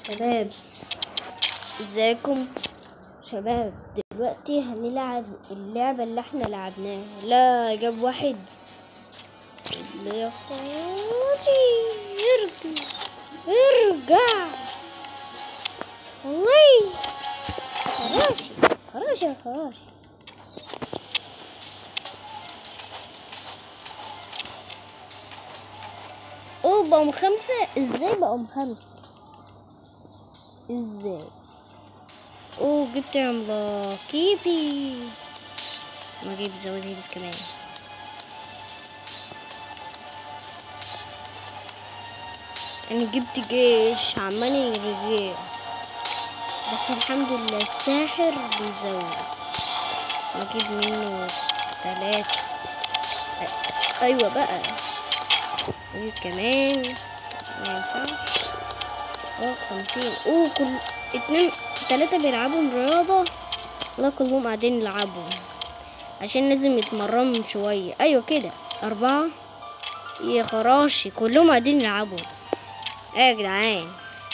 شباب ازيكم شباب دلوقتي هنلعب اللعبة اللي احنا لعبناها لا جاب واحد اللي يا خراشي ارجع ارجع وي خراشي خراشي يا خراشي اوه بقوا خمسة ازاي بقوا خمسة ازاي اوه جبت عملاق كيبي ما اجيب زود هيدس كمان انا جبت جيش عمال يرجع بس الحمد لله الساحر بيزود نجيب منه تلاتة أ- ايوه بقى نجيب كمان ما ينفعش اه خمسين اوه كل اتنين تلاتة بيلعبوا رياضة لا كلهم قاعدين يلعبوا عشان لازم يتمرنوا شوية ايوه كده اربعة يا خراشي كلهم قاعدين يلعبوا ايه يا جدعان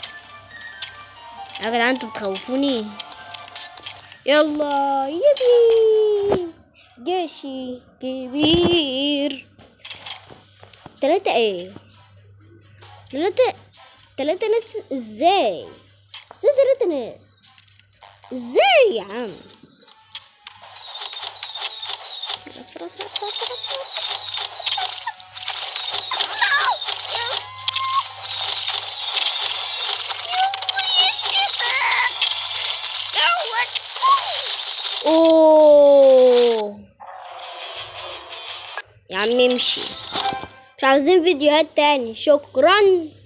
يا جدعان انتوا بتخوفوني يلا يبي جيشي كبير تلاتة ايه تلاتة تلاتة ناس ازاي ازاي تلاتة ناس ازاي يا عم بسرعة بسرعة بسرعة بسرعة بسرعة اوه يا عم امشي مش عاوزين فيديوهات تاني شكرا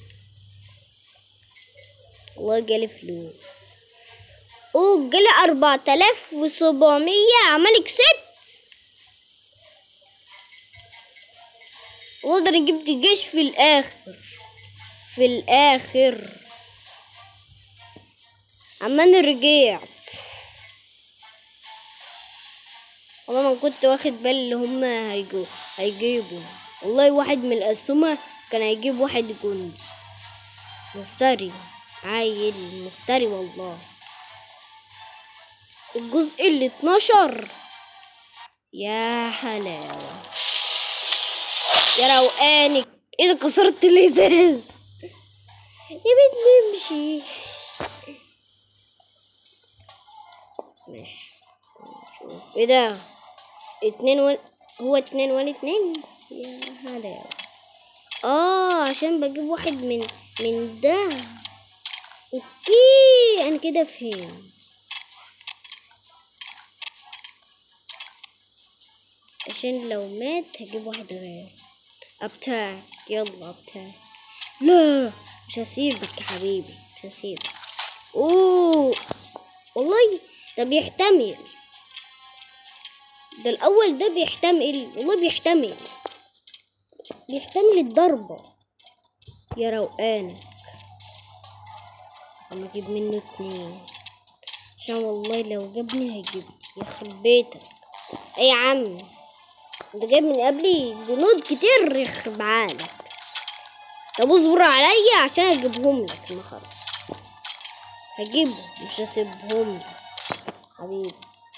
والله جالي فلوس اوه جالي اربعة الاف وسبعمية عمال كسبت والله ده انا جبت جيش في الاخر في الاخر عمال رجعت والله ما كنت واخد بالي اللي هم هيجوا هيجيبوا والله واحد من الأسومة كان هيجيب واحد جندي مفتري عيل مفتري والله الجزء اللي اتنشر يا حلاوة يا روقانك ايه ده كسرت الازاز يا بنت نمشي ماشي نشوف. ايه ده اتنين و... هو اتنين ولا اتنين يا حلاوة اه عشان بجيب واحد من من ده اوكي انا كده فهمت عشان لو مات هجيب واحد غير ابتاك يلا ابتاك لا مش هسيبك يا حبيبي مش هسيبك اوه والله ده بيحتمل ده الاول ده بيحتمل والله بيحتمل بيحتمل الضربة يا روقانك اما اجيب منه اتنين عشان والله لو جابني هيجيبني يخرب بيتك اي يا عم انت جايب من قبلي جنود كتير يخرب عقلك طب اصبر عليا عشان اجيبهم لك النهارده هجيبهم مش هسيبهم لك حبيبي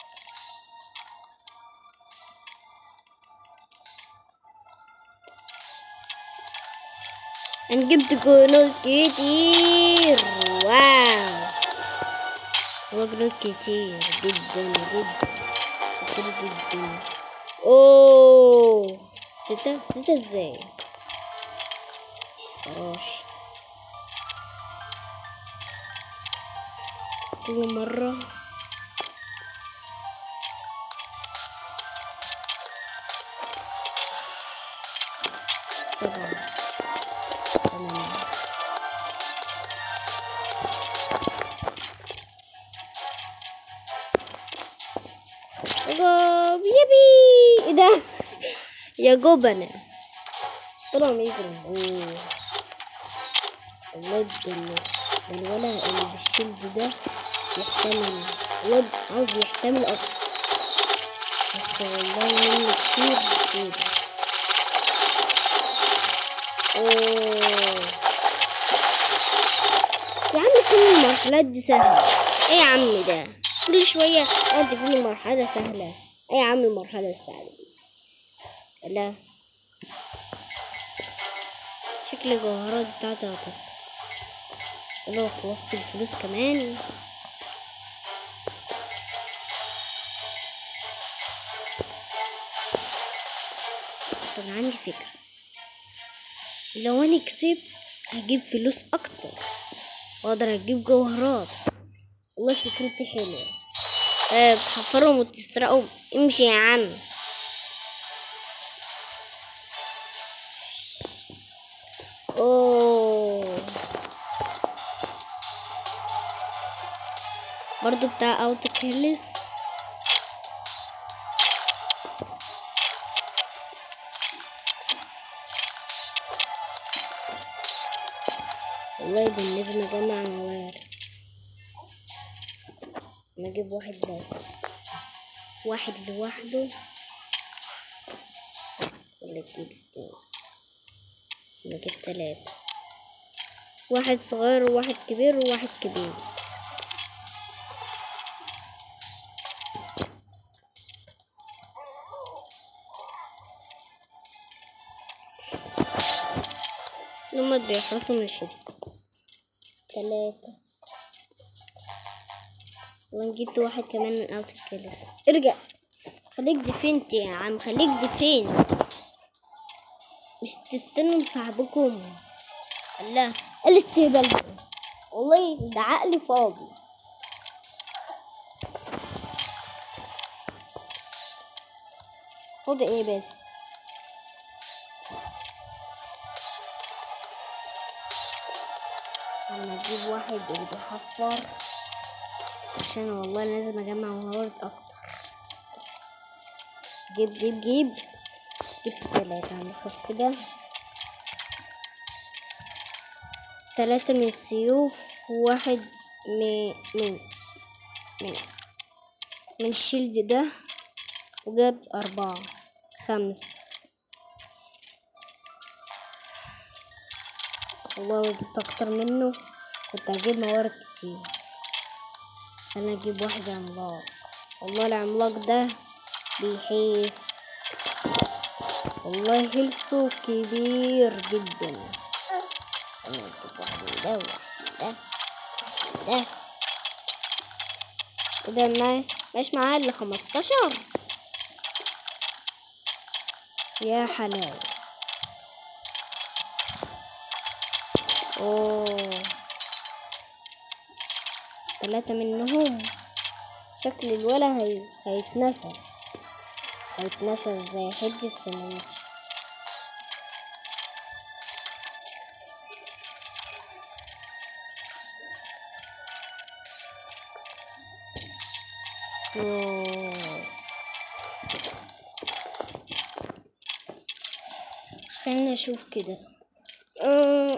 انا جبت جنود كتير واو هو جنود كتير جدا جدا كتير جدا اوه ستة ستة ازاي خلاص كل مرة سبعة ثمانية جوب يبي ايه ده يا جبنة طلع ما يجري اوه الواد اللي الولد اللي بالشلد ده يحتمل الواد عاوز يحتمل اكتر بس والله منه كتير كتير اوه يا عم كل المرحلات دي سهلة ايه يا عم ده كل شوية اقعد تجيب لي مرحلة سهلة ايه يا عم المرحلة السهلة دي لا شكل الجوهرات بتاعتي هتخلص لو خلصت الفلوس كمان طب أنا عندي فكرة لو انا كسبت هجيب فلوس اكتر واقدر اجيب جوهرات والله فكرتي حلوة آه بتحفرهم وتسرقهم امشي يا عم اوه برضو بتاع اوت كيلس والله ده لازم اجمع موارد انا اجيب واحد بس واحد لوحده ولا اجيب اتنين انا اجيب تلاتة واحد صغير وواحد كبير وواحد كبير هما بيحرسوا من الحفظ تلاتة والله جبت واحد كمان من اوت الكلاسة ارجع خليك ديفنت يا عم خليك ديفنت مش تستنوا صاحبكم الله إيه الاستهبال ده والله ده عقلي فاضي فاضي ايه بس انا اجيب واحد اللي بيحفر عشان والله لازم اجمع موارد اكتر جيب جيب جيب جبت تلاتة هنخف كده تلاتة من السيوف وواحد من من من من الشيلد ده وجاب أربعة خمس والله لو جبت أكتر منه كنت هجيب موارد كتير أنا أجيب واحد عملاق والله العملاق ده بيحيس والله هيلسو كبير جدا أنا أجيب واحد من ده وواحد من ده ده ده ما مش معاه إلا خمستاشر يا حلاوة أوه ثلاثة منهم شكل الولا هي... هيتنسى هيتنسى زي حدة سندوتش أوه. خلينا نشوف كده أه،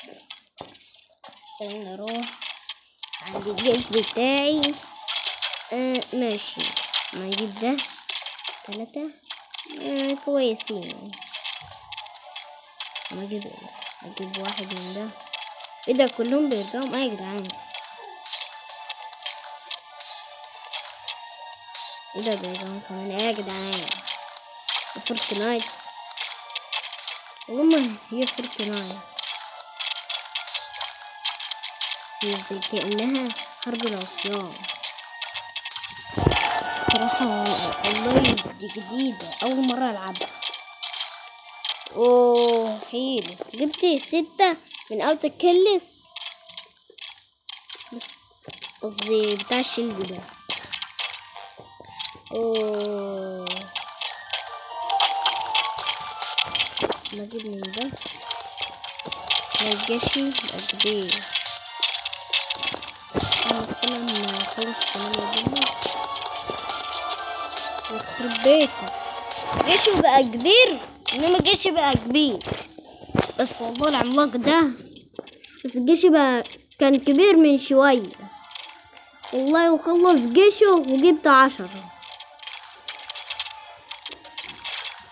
خلينا نروح عند الجيش بتاعي آه ماشي ما نجيب ده ثلاثة آه كويسين ما اجيب اجيب واحد من ده ايه ده كلهم بيرجعوا ايه يا جدعان ايه ده بيرجعوا كمان ايه يا جدعان فورتنايت والله ما هي فورتنايت زي كأنها حرب العصيان صراحة والله دي جديدة أول مرة ألعبها أوه حلو جبت ستة من أوت كلس بس قصدي بتاع الشيلد ده أوه ما أجيب من ده ما يجيش يبقى كبير أنا استنى لما أخلص التمانية دول يخرب بيتك جيشه بقى كبير انما جيشي بقى كبير بس والله العملاق ده بس جيشي بقى كان كبير من شوية والله وخلص جيشه وجبت عشرة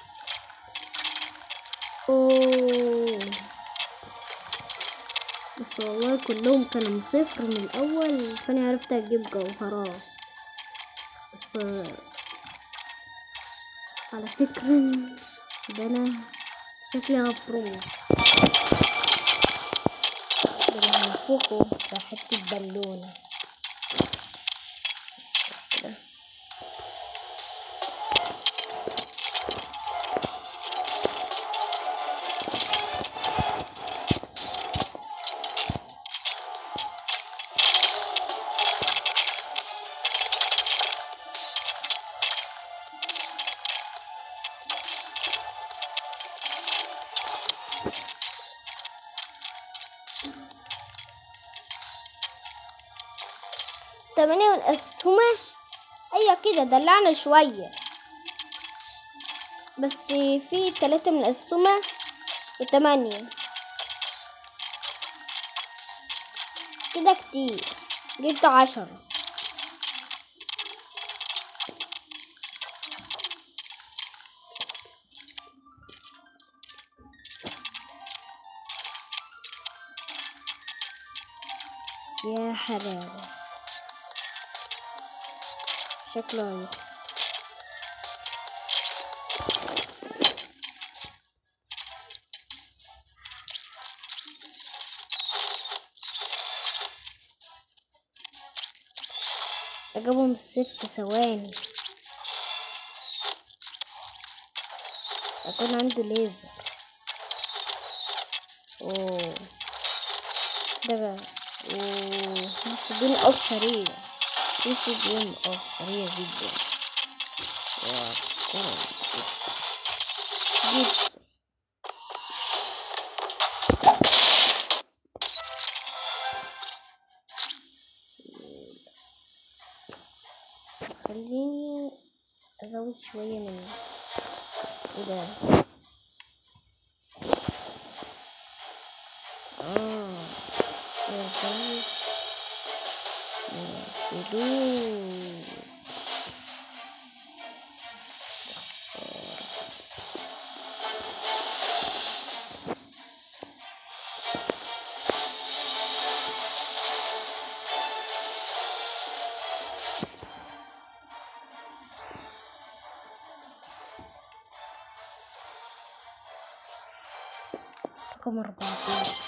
أوه. بس بس والله كلهم كانوا من صفر من الأول فأنا عرفت أجيب جوهرات بس على فكرة ده أنا شكلي هفرمه ده أنا هنفخه في حتة بالونة كده تمانية ونقسمها أيوة كده دلعنا شوية بس في تلاتة من الأسهمة وتمانية كده كتير جبت عشرة يا حلاوة شكله هيكسب أجيبهم الست ثواني أكون عنده ليزر أوه ده بقى أوه بس دي مقص سريع بس دي مقص سريع جدا واو جدا خليني ازود شوية من ايه ده اه ازود من فلوس يا خسارة رقم أربعتاشر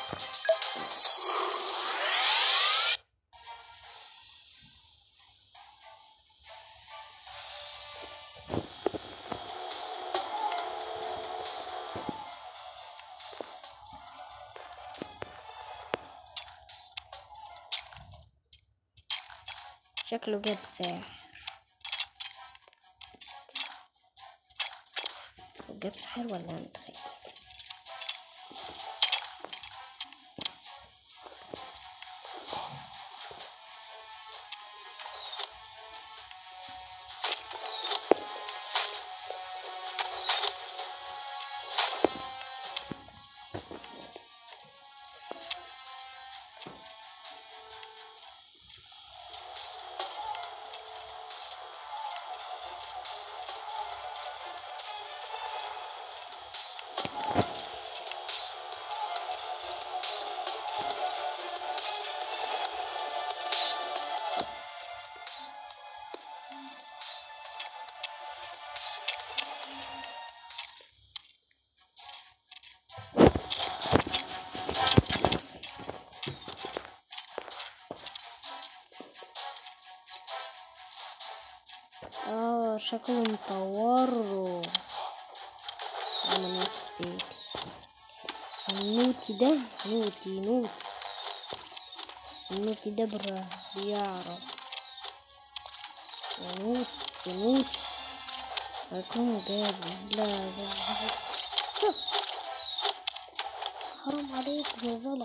شكله جاب ساحر جاب ساحر ولا انت خايف اه شكله مطور انا ما بالي النوتي ده نوتي نوتي النوتي ده برا بيعرف يا نوتي يا نوتي هيكون جابه لا لا لا. حرام عليك يا ظلم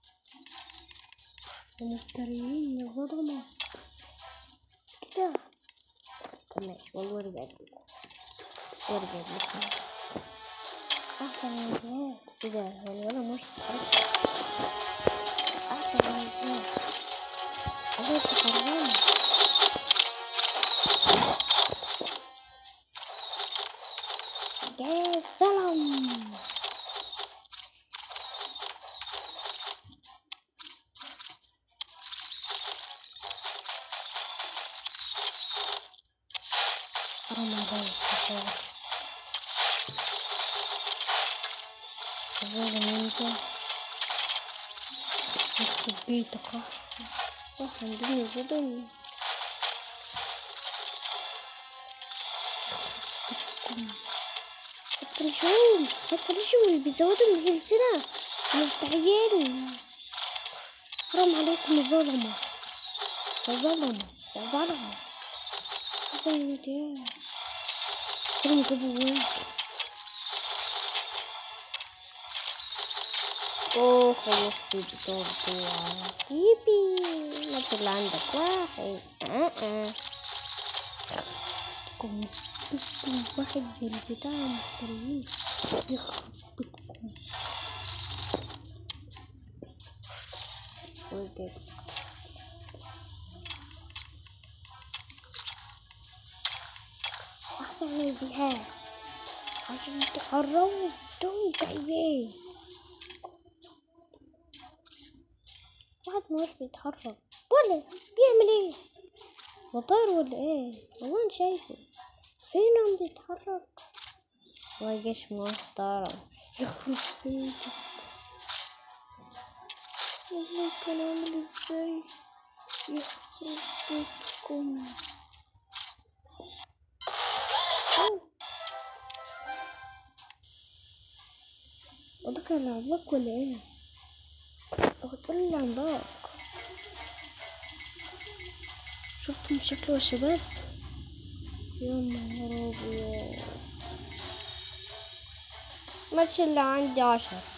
يا مفتريين يا ظلمة كده طب ماشي والله رجعت لكم ورجعت لكم أحسن من زمان إيه ده هو الولد مش صحيح أحسن من زمان عايزة تخرجوني يا سلام حرام علي الشباب ظالم انت يخرب بيتك راح راح عندنا ظلم حتى الشوم حتى الشوم بيزودوا من هلسنا مفتعين حرام عليكم الظلمة يا ظلمة يا ظلمة يا ظلمة يا كلهم جابوا واحد اوه خلصت البطاقة بتوعك يبي ما اللي عندك واحد اه اه كم بكم واحد بالبتاع محترمين يخرب بيتكم وجد احسن من ديها عشان تقربوا دول جايين واحد مش بيتحرك ولا بيعمل ايه مطار ولا ايه هو انا شايفه فينهم بيتحرك ما جيش محترم يخرب بيتك والله كان عامل ازاي يخرب بيتكم أوه. وده كان عملاق ولا ايه هو تقول لي عملاق شفتم شكله يا شباب يا نهار ابيض الماتش اللي عندي عشر